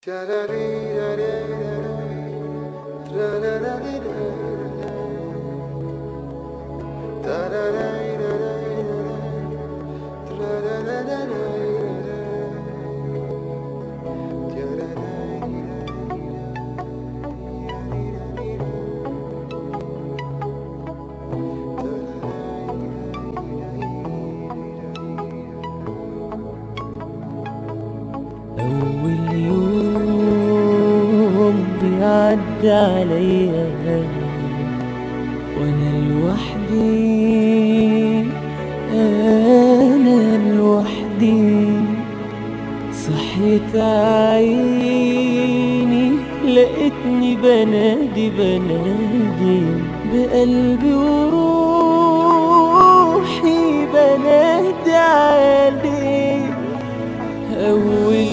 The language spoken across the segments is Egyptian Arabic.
أول يوم بيعدي عليا وأنا لوحدي أنا لوحدي صحيت عيني لقيتني بنادي بنادي بقلبي وروحي بنادي عليك أول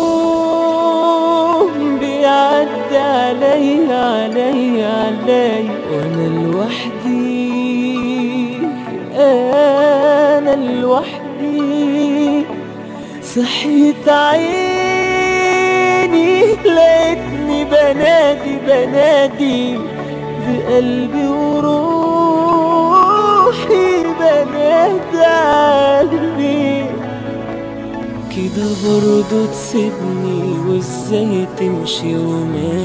يوم بيعدي علي علي علي وأنا لوحدي أنا لوحدي صحيت عيني لقيتني بنادي بنادي بقلبي وروحي بنادي عليك كده برضو تسيبني وازاي تمشي وما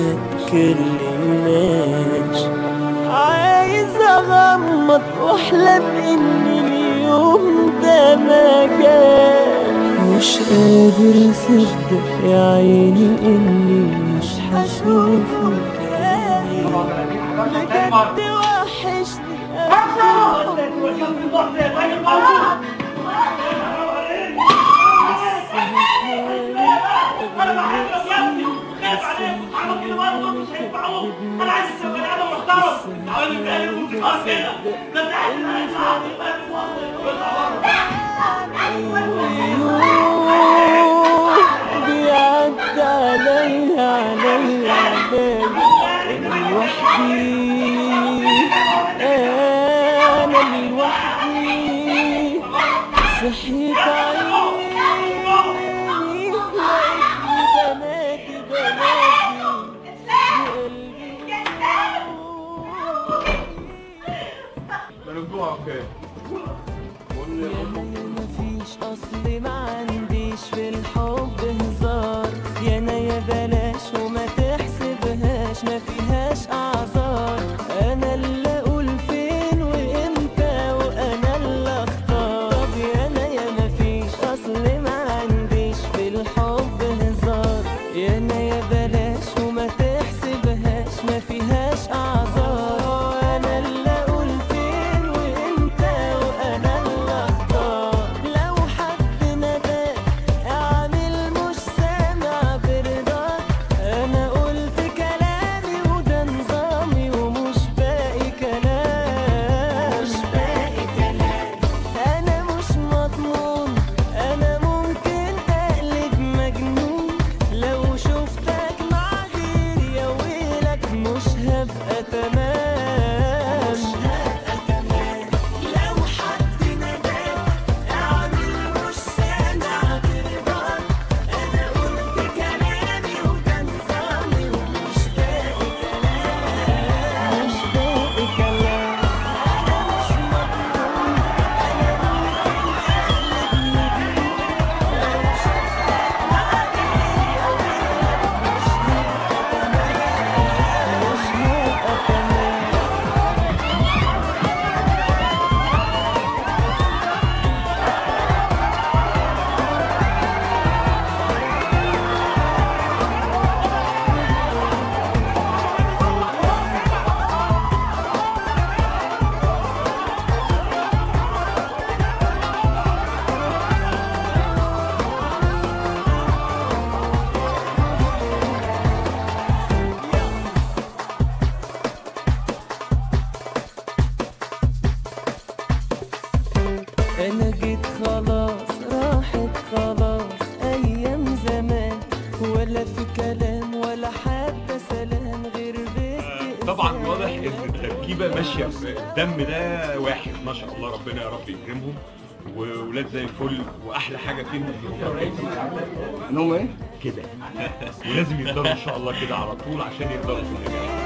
تكلمناش عايز اغمض واحلم ان اليوم ده ما جاش مش قادر اصدق يا عيني اني مش هشوفه تاني بجد وحشني انا بحبك يا ابني وخايف عليك وحرمك اللي برضه مش هينفعوك انا عايز البني ادم محترم تعالى نتكلم ونتفاهم كده ده انت عايز بيعدي علي علي علي أنا لوحدي أنا لوحدي صحيت عيني لقيتني بنادي بنادي مفيش اصل ما عنديش في الحب هزار يا انا يا بلاش وما تحسبهاش ما فيهاش اعذار انا اللي اقول فين وامتى وانا اللي اختار طب يا انا يا مفيش اصل ما عنديش في الحب هزار يا انا يا بلاش وما تحسبهاش ما فيهاش اعذار انا اللي اقول فين وامتى وانا اللي اختار لو حد نداك اعمل مش سامع برضاك انا قلت كلامي وده نظامي ومش باقي كلام مش باقي كلام انا مش مضمون انا ممكن اقلب مجنون لو شفتك مع غيري يا ويلك مش هبقى تمام مش هبقى تمام لو حد نداك اعمل مش سامع برضاك انا قلت كلامي وده نظامي ومش باقي كلام مش باقي كلام انا مش مضمون انا ممكن اقلب مجنون لو شفتك مع غيري يا ويلك مش هبقى تمام مش هبقى تمام انا جيت خلاص راحت خلاص ايام زمان ولا في كلام ولا حتى سلام غير باستئذان طبعا واضح ان التركيبه ماشيه في الدم ده واحد ما شاء الله ربنا يا رب يكرمهم وولاد زي الفل واحلى حاجه فيهم ان هم ايه؟ كده ولازم يفضلوا ان شاء الله كده على طول عشان يقدروا في النجاح